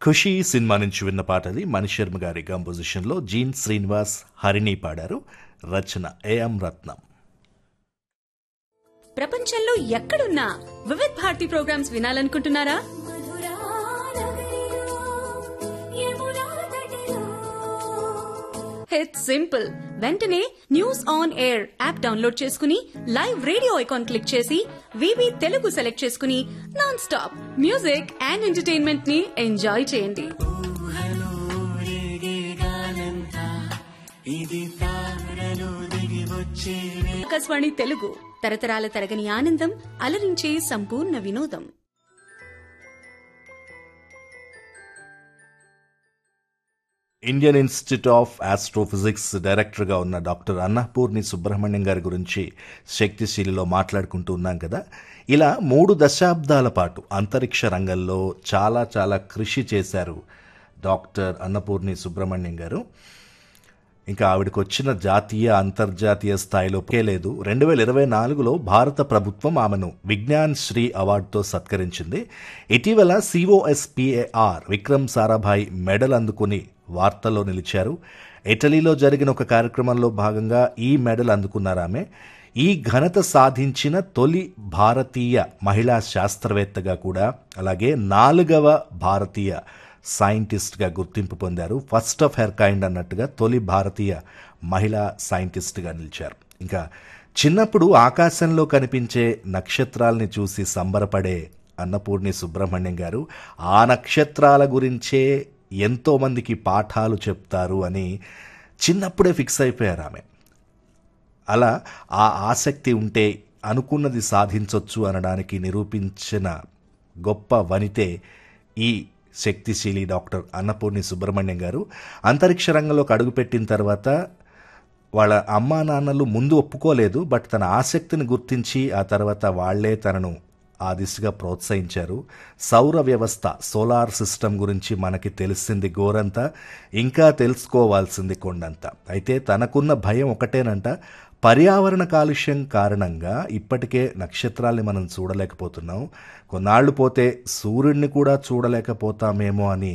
ఖుషి cinema నుంచి విన్న పాట అది మణిశర్మ గారి కంపోజిషన్లో జీన్ శ్రీనివాస్ హరిణి పాడారు రచన ఏఎం రత్నం ప్రపంచంలో ఎక్కడున్నా వివిధ్ భారతి ప్రోగ్రామ్స్ వినాలనుకుంటున్నారా ఇట్స్ సింపుల్ వెంటనే news on air app download చేసుకుని లైవ్ రేడియో ఐకాన్ క్లిక్ చేసి వివి తెలుగు సెలెక్ట్ చేసుకుని non stop music and entertainment ని ఎంజాయ్ చేయండి ఆకాశవాణి తెలుగు తరతరాల తరగని ఆనందం అలరించే సంపూర్ణ వినోదం ఇండియన్ ఇన్స్టిట్యూట్ ఆఫ్ ఆస్ట్రోఫిజిక్స్ డైరెక్టర్గా ఉన్న డాక్టర్ అన్నపూర్ణి సుబ్రహ్మణ్యం గారి గురించి శక్తిశీలిలో మాట్లాడుకుంటూ ఉన్నాం కదా ఇలా మూడు దశాబ్దాల పాటు అంతరిక్ష రంగంలో చాలా చాలా కృషి చేశారు డాక్టర్ అన్నపూర్ణి సుబ్రహ్మణ్యం గారు ఇంకా ఆవిడకి వచ్చిన జాతీయ అంతర్జాతీయ స్థాయిలో లేదు రెండు వేల ఇరవై నాలుగులో భారత ప్రభుత్వం ఆమెను విజ్ఞాన్ శ్రీ అవార్డుతో సత్కరించింది ఇటీవల సిఓఎస్పిఏఆర్ విక్రమ్ సారాభాయ్ మెడల్ అందుకుని వార్తల్లో నిలిచారు ఇటలీలో జరిగిన ఒక కార్యక్రమంలో భాగంగా ఈ మెడల్ అందుకున్నారు ఆమె ఈ ఘనత సాధించిన తొలి భారతీయ మహిళా శాస్త్రవేత్తగా కూడా అలాగే నాలుగవ భారతీయ సైంటిస్ట్గా గుర్తింపు పొందారు ఫస్ట్ ఆఫ్ హెర్ కైండ్ అన్నట్టుగా తొలి భారతీయ మహిళా సైంటిస్ట్గా నిలిచారు ఇంకా చిన్నప్పుడు ఆకాశంలో కనిపించే నక్షత్రాల్ని చూసి సంబరపడే అన్నపూర్ణి సుబ్రహ్మణ్యం గారు ఆ నక్షత్రాల గురించే ఎంతోమందికి పాఠాలు చెప్తారు అని చిన్నప్పుడే ఫిక్స్ అయిపోయారు ఆమె అలా ఆ ఆసక్తి ఉంటే అనుకున్నది సాధించవచ్చు అనడానికి నిరూపించిన గొప్ప వనితే ఈ శక్తిశీలి డాక్టర్ అన్నపూర్ణి సుబ్రహ్మణ్యం గారు అంతరిక్ష రంగంలోకి అడుగుపెట్టిన తర్వాత వాళ్ళ అమ్మా నాన్నలు ముందు ఒప్పుకోలేదు బట్ తన ఆసక్తిని గుర్తించి ఆ తర్వాత వాళ్లే తనను ఆ దిశగా ప్రోత్సహించారు సౌర వ్యవస్థ సోలార్ సిస్టమ్ గురించి మనకి తెలిసింది గోరంతా ఇంకా తెలుసుకోవాల్సింది కొండంత అయితే తనకున్న భయం ఒకటేనంట పర్యావరణ కాలుష్యం కారణంగా ఇప్పటికే నక్షత్రాల్ని మనం చూడలేకపోతున్నాం కొన్నాళ్లు పోతే సూర్యుడిని కూడా చూడలేకపోతామేమో అని